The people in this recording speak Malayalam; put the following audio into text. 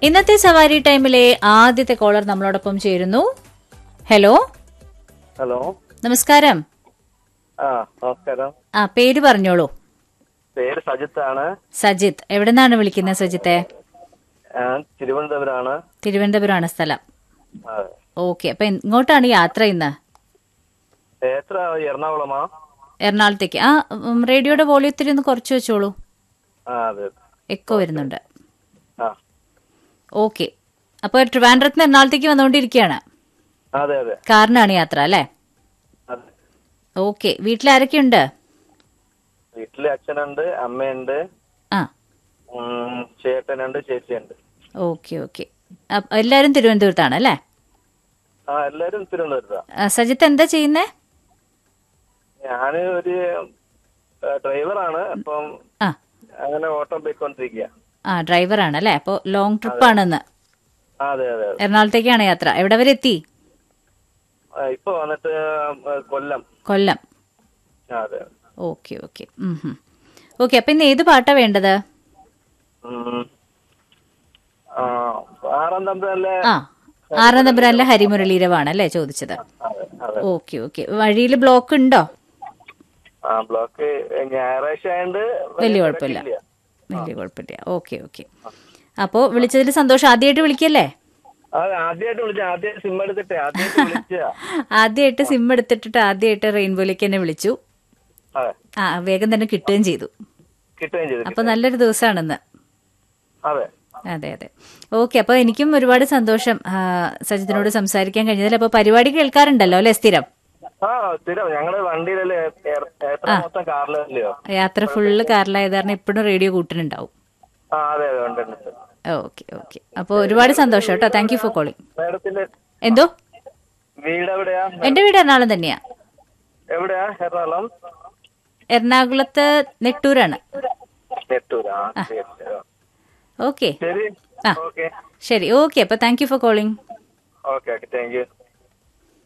ഇന്നത്തെ സവാരി ടൈമിലെ ആദ്യത്തെ കോളർ നമ്മളോടൊപ്പം ചേരുന്നു ഹലോ ഹലോ നമസ്കാരം ആ നമസ്കാരം ആ പേര് പറഞ്ഞോളൂ പേര് സജിത്താണ് സജിത്ത് എവിടെ നിന്നാണ് വിളിക്കുന്നത് സജിത്തെ ഞാൻ തിരുവനന്തപുരമാണ് തിരുവനന്തപുരമാണ് സ്ഥലം അതെ. ഓക്കെ അപ്പൊ ഇങ്ങോട്ടാണ് യാത്ര ഇന്ന് എത്ര എറണാകുളമാ എറണാകുളത്തേക്ക് ആ ഉം, റേഡിയോയുടെ വോളിയത്തിൽ ഒന്ന് കുറച്ച് വെച്ചോളൂ ആ അതെ എക്കോ വരുന്നുണ്ട് ആ ഓക്കെ അപ്പൊ ട്രിവാൻഡ്രത്ത് നിന്ന് എറണാകുളത്തേക്ക് വന്നുകൊണ്ടിരിക്കുകയാണ് അതെ അതെ കാറിനാണ് യാത്ര അല്ലേ അതെ ഓക്കെ വീട്ടിലാരൊക്കെയുണ്ട് വീട്ടില് അച്ഛനുണ്ട് അമ്മയുണ്ട് ആ ഉം, ചേട്ടനുണ്ട് ചേച്ചിയുണ്ട് ഓക്കെ ഓക്കെ എല്ലാവരും തിരുവനന്തപുരത്താണ് അല്ലേ ആ എല്ലാരും തിരുവനന്തപുരത്താ ആ, സജിത്ത് എന്താ ചെയ്യുന്നേ ഞാന് ഒരു ആ, ഡ്രൈവറാണ് അപ്പം ആ അങ്ങനെ ഓട്ടം പോയിക്കൊണ്ടിരിക്കുക ആ ഡ്രൈവറാണ് അല്ലേ അപ്പോൾ ലോങ് ട്രിപ്പാണെന്ന് ആ, അതെ അതെ അതെ എറണാകുളത്തേക്കാണ് യാത്ര എവിടെ വരെ എത്തി ആ, ഇപ്പൊ വന്നിട്ട് ആ, കൊല്ലം കൊല്ലം ആ, അതെ ഓക്കെ ഓക്കെ ഓക്കെ അപ്പൊ ഇന്ന് ഏത് പാട്ടാ വേണ്ടത് ഉം. ആ, ആറാം തമ്പുരാനിലെ ആ ആറാം നമ്പറിലെ ഹരിമുരളീരവാണ് അല്ലേ ചോദിച്ചത് അതെ അതെ ഓക്കെ ഓക്കെ വഴിയിൽ ബ്ലോക്ക് ഉണ്ടോ ആ ബ്ലോക്ക് ഞായറാഴ്ച ആയതുകൊണ്ട് വലിയ കുഴപ്പമില്ല വലിയ കുഴപ്പമില്ല ഓക്കെ ഓക്കെ അപ്പോൾ വിളിച്ചതിൽ സന്തോഷം ആദ്യമായിട്ട് വിളിക്കല്ലേ ആദ്യമായിട്ട് വിളിച്ച ആദ്യമായിട്ട് സിം എടുത്തിട്ടേ ആദ്യമായിട്ട് വിളിച്ച ആദ്യമായിട്ട് സിം എടുത്തിട്ട് ആദ്യമായിട്ട് റെയിൻബോയിലേക്ക് തന്നെ വിളിച്ചു അതെ ആ വേഗം തന്നെ കിട്ടുകയും ചെയ്തു കിട്ടുകയും ചെയ്തു അപ്പൊ നല്ലൊരു ദിവസമാണെന്ന് അതെ അതെ അതെ ഓക്കെ അപ്പൊ എനിക്കും ഒരുപാട് സന്തോഷം ആ, സജിത്തിനോട് സംസാരിക്കാൻ കഴിഞ്ഞതിൽ അപ്പൊ പരിപാടി കേൾക്കാറുണ്ടല്ലോ അല്ലെ സ്ഥിരം ആ സ്ഥിരം ഞങ്ങള് വണ്ടിയിലല്ലേ എ- എത്ര മൊത്തം കാറിലല്ലയോ യാത്ര ഫുള്ള് കാറിലായത് കാരണം എപ്പോഴും റേഡിയോ കൂട്ടിനുണ്ടാവും ആ അതെ അതെ ഉണ്ട് ഉണ്ട് ഓക്കെ ഓക്കെ അപ്പോൾ ഒരുപാട് സന്തോഷം കേട്ടോ താങ്ക് യു ഫോർ കോളിംഗ് മേഡത്തിന്റെ എന്തോ വീട് എവിടെയാ എന്റെ വീട് എറണാകുളം തന്നെയാ എവിടെയാ എറണാകുളം എറണാകുളത്ത് നെട്ടൂരാണ് നെട്ടൂർ ആ ശരി ശരി. ഓക്കെ ശരി ആ. ഓക്കെ ശരി ഓക്കെ അപ്പൊ thank you for calling okay okay thank U